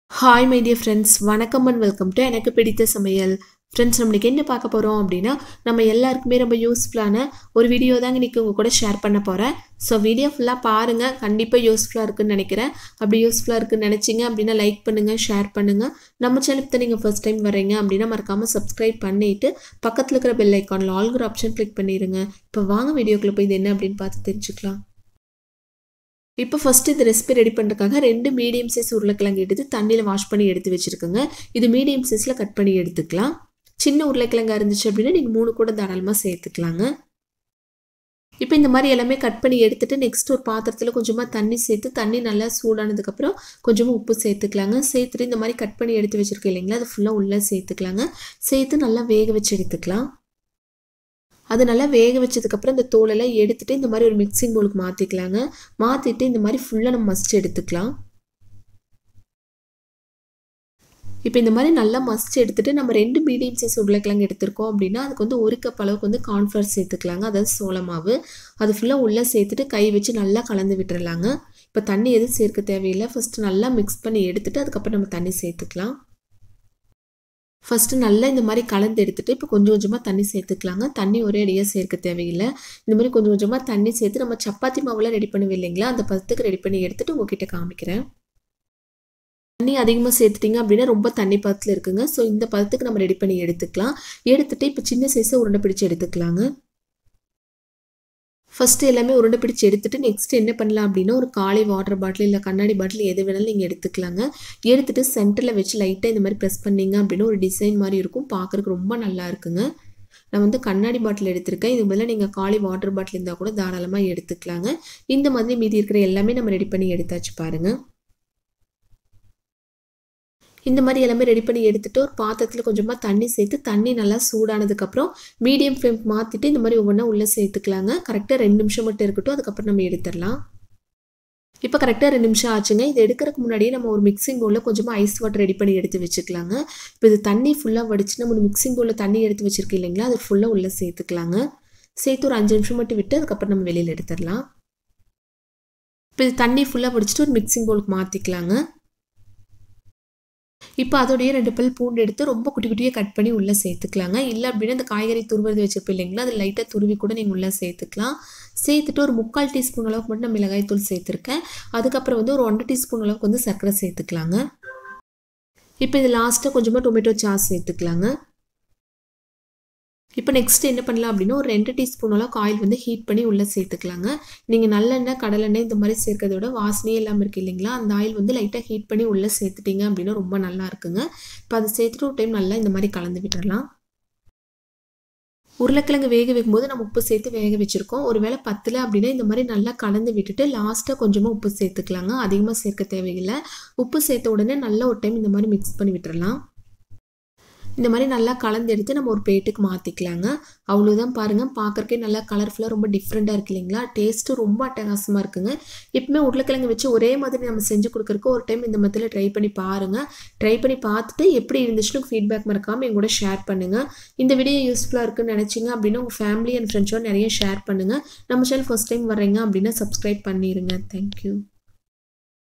hi my dear friends வணக்கம் and welcome to எனக்கு பிடித்த சமையல் ஃப்ரெண்ட்ஸ் நம்மளுக்கு என்ன பார்க்க போகிறோம் அப்படின்னா நம்ம எல்லாருக்குமே ரொம்ப யூஸ்ஃபுல்லான ஒரு வீடியோ தாங்க இன்றைக்கி உங்கள் கூட ஷேர் பண்ண போகிறேன் ஸோ வீடியோ ஃபுல்லாக பாருங்கள் கண்டிப்பாக யூஸ்ஃபுல்லாக இருக்குன்னு நினைக்கிறேன் அப்படி யூஸ்ஃபுல்லாக இருக்குன்னு நினச்சிங்க அப்படின்னா லைக் பண்ணுங்கள் ஷேர் பண்ணுங்கள் நம்ம சேனலுக்கு நீங்கள் ஃபர்ஸ்ட் டைம் வரீங்க அப்படின்னா மறக்காமல் சப்ஸ்கிரைப் பண்ணிவிட்டு பக்கத்தில் இருக்கிற பெல் ஐக்கானில் ஆல்கிற ஆப்ஷன் கிளிக் பண்ணிடுங்க இப்போ வாங்க வீடியோக்குள்ளே போய் இது என்ன அப்படின்னு பார்த்து தெரிஞ்சுக்கலாம் இப்போ ஃபஸ்ட்டு இந்த ரெசிபி ரெடி பண்ணுறதுக்காக ரெண்டு மீடியம் சைஸ் உருளைக்கிழங்கு எடுத்து தண்ணியில் வாஷ் பண்ணி எடுத்து வச்சுருக்கோங்க இது மீடியம் சைஸில் கட் பண்ணி எடுத்துக்கலாம் சின்ன உருளைக்கிழங்கா இருந்துச்சு அப்படின்னா நீங்கள் மூணு கூட தாராளமாக சேர்த்துக்கலாங்க இப்போ இந்த மாதிரி எல்லாமே கட் பண்ணி எடுத்துட்டு நெக்ஸ்ட் ஒரு பாத்திரத்தில் கொஞ்சமாக தண்ணி சேர்த்து தண்ணி நல்லா சூடானதுக்கப்புறம் கொஞ்சமாக உப்பு சேர்த்துக்கலாங்க சேர்த்துட்டு இந்த மாதிரி கட் பண்ணி எடுத்து வச்சுருக்கேன் இல்லைங்களா அது ஃபுல்லாக உள்ளே சேர்த்துக்கலாங்க சேர்த்து நல்லா வேக வச்சு எடுத்துக்கலாம் அது நல்லா வேக வச்சதுக்கப்புறம் இந்த தோலெல்லாம் எடுத்துகிட்டு இந்த மாதிரி ஒரு மிக்சிங் பவுலுக்கு மாற்றிக்கலாங்க மாற்றிட்டு இந்த மாதிரி ஃபுல்லாக நம்ம மசிச்சு எடுத்துக்கலாம் இப்போ இந்த மாதிரி நல்லா மசிச்சு எடுத்துகிட்டு நம்ம ரெண்டு மீடியம் சைஸ் உருளைக்கிழங்கு எடுத்திருக்கோம் அப்படின்னா அதுக்கு வந்து ஒரு கப் அளவுக்கு வந்து கார்ன்ஃப்ளவர் சேர்த்துக்கலாங்க அதாவது சோள மாவு அது ஃபுல்லாக உள்ளே சேர்த்துட்டு கை வச்சு நல்லா கலந்து விட்டுறலாங்க இப்போ தண்ணி எதுவும் சேர்க்க தேவையில்லை ஃபஸ்ட்டு நல்லா மிக்ஸ் பண்ணி எடுத்துகிட்டு அதுக்கப்புறம் நம்ம தண்ணி சேர்த்துக்கலாம் ஃபஸ்ட்டு நல்லா இந்த மாதிரி கலந்து எடுத்துகிட்டு இப்போ கொஞ்சம் கொஞ்சமாக தண்ணி சேர்த்துக்கலாங்க தண்ணி ஒரே அடியாக சேர்க்க தேவையில்லை இந்த மாதிரி கொஞ்சம் கொஞ்சமாக தண்ணி சேர்த்து நம்ம சப்பாத்தி மாவுலாம் ரெடி பண்ணுவோம் இல்லைங்களா அந்த பதத்துக்கு ரெடி பண்ணி எடுத்துகிட்டு உங்ககிட்ட காமிக்கிறேன் தண்ணி அதிகமாக சேர்த்துட்டிங்க அப்படின்னா ரொம்ப தண்ணி பதத்தில் இருக்குங்க ஸோ இந்த பதத்துக்கு நம்ம ரெடி பண்ணி எடுத்துக்கலாம் எடுத்துகிட்டு இப்போ சின்ன சைஸை உருண்டை பிடிச்சி எடுத்துக்கலாங்க ஃபஸ்ட்டு எல்லாமே உருண்டை பிடிச்சி எடுத்துகிட்டு நெக்ஸ்ட் என்ன பண்ணலாம் அப்படின்னா ஒரு காலை வாட்டர் பாட்டில் இல்லை கண்ணாடி பாட்டில் எது வேணாலும் நீங்கள் எடுத்துக்கலாங்க எடுத்துகிட்டு சென்டரில் வச்சு லைட்டாக இந்த மாதிரி ப்ரெஸ் பண்ணிங்க அப்படின்னா ஒரு டிசைன் மாதிரி இருக்கும் பார்க்குறதுக்கு ரொம்ப நல்லா இருக்குங்க நான் வந்து கண்ணாடி பாட்டில் எடுத்திருக்கேன் இது பதிலாக நீங்கள் காலி வாட்டர் பாட்டில் இருந்தால் கூட தாராளமாக எடுத்துக்கலாங்க இந்த மாதிரி மீதி இருக்கிற எல்லாமே நம்ம ரெடி பண்ணி எடுத்தாச்சு பாருங்கள் இந்த மாதிரி எல்லாமே ரெடி பண்ணி எடுத்துகிட்டு ஒரு பாத்திரத்தில் கொஞ்சமாக தண்ணி சேர்த்து தண்ணி நல்லா சூடானதுக்கப்புறம் மீடியம் ஃப்ளேம் மாற்றிட்டு இந்த மாதிரி ஒவ்வொன்றா உள்ளே சேர்த்துக்கலாங்க கரெக்டாக ரெண்டு நிமிஷம் மட்டும் இருக்கட்டும் அதுக்கப்புறம் நம்ம எடுத்துடலாம் இப்போ கரெக்டாக ரெண்டு நிமிஷம் ஆச்சுங்க இது எடுக்கிறதுக்கு முன்னாடியே நம்ம ஒரு மிக்சிங் பவுலில் கொஞ்சமாக ஐஸ் வாட்டர் ரெடி பண்ணி எடுத்து வச்சுக்கலாங்க இப்போ இது தண்ணி ஃபுல்லாக வடிச்சு நம்ம ஒரு மிக்சிங் பவுலில் தண்ணி எடுத்து வச்சுருக்கோம் இல்லைங்களா அது ஃபுல்லாக உள்ளே சேர்த்துக்கலாங்க சேர்த்து ஒரு அஞ்சு நிமிஷம் மட்டும் விட்டு அதுக்கப்புறம் நம்ம வெளியில் எடுத்துடலாம் இப்போ இது தண்ணி ஃபுல்லாக வடிச்சிட்டு ஒரு மிக்சிங் பவுலுக்கு மாற்றிக்கலாங்க இப்போ அதோடைய ரெண்டு பல் பூண்டு எடுத்து ரொம்ப குட்டி குட்டியாக கட் பண்ணி உள்ளே சேர்த்துக்கலாங்க இல்லை அப்படின்னா இந்த காய்கறி துருவது வச்சுருப்போம் இல்லைங்களா அது லைட்டாக துருவி கூட நீங்கள் உள்ளே சேர்த்துக்கலாம் சேர்த்துட்டு ஒரு முக்கால் டீஸ்பூன் அளவுக்கு மட்டும் நான் மிளகாய் தூள் சேர்த்துருக்கேன் அதுக்கப்புறம் வந்து ஒரு ஒன்றரை டீஸ்பூன் அளவுக்கு வந்து சர்க்கரை சேர்த்துக்கலாங்க இப்போ இது லாஸ்ட்டாக கொஞ்சமாக டொமேட்டோ சாஸ் சேர்த்துக்கலாங்க இப்போ நெக்ஸ்ட் என்ன பண்ணலாம் அப்படின்னா ஒரு ரெண்டு டீஸ்பூன் அளவுக்கு ஆயில் வந்து ஹீட் பண்ணி உள்ளே சேர்த்துக்கலாங்க நீங்கள் நல்லெண்ணெய் கடலெண்ணெய் இந்த மாதிரி சேர்க்கறத விட வாசனையே இல்லாமல் இருக்குது இல்லைங்களா அந்த ஆயில் வந்து லைட்டாக ஹீட் பண்ணி உள்ளே சேர்த்துட்டிங்க அப்படின்னா ரொம்ப நல்லா இருக்குங்க இப்போ அதை சேர்த்துட்டு ஒரு டைம் நல்லா இந்த மாதிரி கலந்து விட்டுடலாம் உருளைக்கிழங்கு வேக வைக்கும்போது நம்ம உப்பு சேர்த்து வேக வச்சுருக்கோம் ஒரு வேளை பத்தில் அப்படின்னா இந்த மாதிரி நல்லா கலந்து விட்டுட்டு லாஸ்ட்டாக கொஞ்சமாக உப்பு சேர்த்துக்கலாங்க அதிகமாக சேர்க்க தேவையில்லை உப்பு சேர்த்த உடனே நல்லா ஒரு டைம் இந்த மாதிரி மிக்ஸ் பண்ணி விட்டுறலாம் இந்த மாதிரி நல்லா கலந்து எடுத்து நம்ம ஒரு பிளேட்டுக்கு மாற்றிக்கலாங்க அவ்வளோதான் பாருங்கள் பார்க்குறக்கே நல்லா கலர்ஃபுல்லாக ரொம்ப டிஃப்ரெண்ட்டாக இருக்கு இல்லைங்களா டேஸ்ட்டு ரொம்ப அட்டகாசமாக இருக்குங்க எப்பவுமே உருளைக்கிழங்கு வச்சு ஒரே மாதிரி நம்ம செஞ்சு கொடுக்குறக்கு ஒரு டைம் இந்த மெத்தில் ட்ரை பண்ணி பாருங்கள் ட்ரை பண்ணி பார்த்துட்டு எப்படி இருந்துச்சுன்னு ஃபீட்பேக் மறக்காமல் எங்க கூட ஷேர் பண்ணுங்கள் இந்த வீடியோ யூஸ்ஃபுல்லாக இருக்குன்னு நினச்சிங்க அப்படின்னா உங்கள் ஃபேமிலி அண்ட் ஃப்ரெண்ட்ஸோட நிறைய ஷேர் பண்ணுங்கள் நம்ம சேனல் ஃபஸ்ட் டைம் வர்றீங்க அப்படின்னா சப்ஸ்கிரைப் பண்ணிடுங்க தேங்க்யூ